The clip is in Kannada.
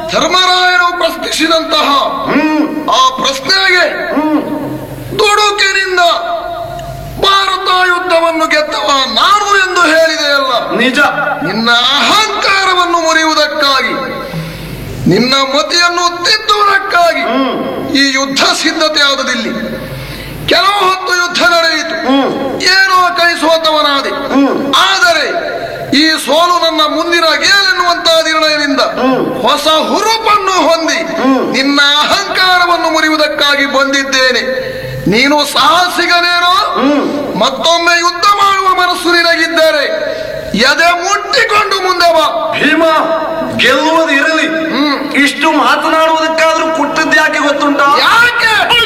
ಧರ್ಮರಾಯನು ಪ್ರಶ್ನಿಸಿದಂತಹ ಆ ಪ್ರಶ್ನೆಗೆ ದುಡುಕಿನಿಂದ ಭಾರತ ಯುದ್ಧವನ್ನು ಗೆದ್ದವ ನಾನು ಎಂದು ಹೇಳಿದೆಯಲ್ಲ ನಿಜ ನಿನ್ನ ಅಹಂಕಾರವನ್ನು ಮುರಿಯುವುದಕ್ಕಾಗಿ ನಿನ್ನ ಮತಿಯನ್ನು ತಿದ್ದುವುದಕ್ಕಾಗಿ ಈ ಯುದ್ಧ ಸಿದ್ಧತೆ ಆದದಿಲ್ಲಿ ಕೆಲವು ಹೊತ್ತು ಯುದ್ಧ ನಡೆಯಿತು ಏನೋ ಕೈ ಸೋತವನಾದೆ ಆದರೆ ಈ ಸೋಲು ನನ್ನ ಮುಂದಿನ ಗೇಲೆನ್ನುವಂತಹ ನಿರ್ಣಯದಿಂದ ಹೊಸ ಹುರುಪನ್ನು ಹೊಂದಿ ನಿನ್ನ ಅಹಂಕಾರವನ್ನು ಮುರಿಯುವುದಕ್ಕಾಗಿ ಬಂದಿದ್ದೇನೆ ನೀನು ಸಾಹಸಿಗನೇನೋ ಮತ್ತೊಮ್ಮೆ ಯುದ್ಧ ಮಾಡುವ ಮನಸ್ಸು ನಿನಗಿದ್ದರೆ ಎದೆ ಮುಟ್ಟಿಕೊಂಡು ಮುಂದೆ ಬಾ ಭೀಮ ಗೆಲ್ಲುವುದು ಇರಲಿ ಇಷ್ಟು ಮಾತನಾಡುವುದಕ್ಕಾದ್ರೂ ಕುಟ್ಟದ್ದು ಯಾಕೆ ಗೊತ್ತುಂಟಾ ಯಾರು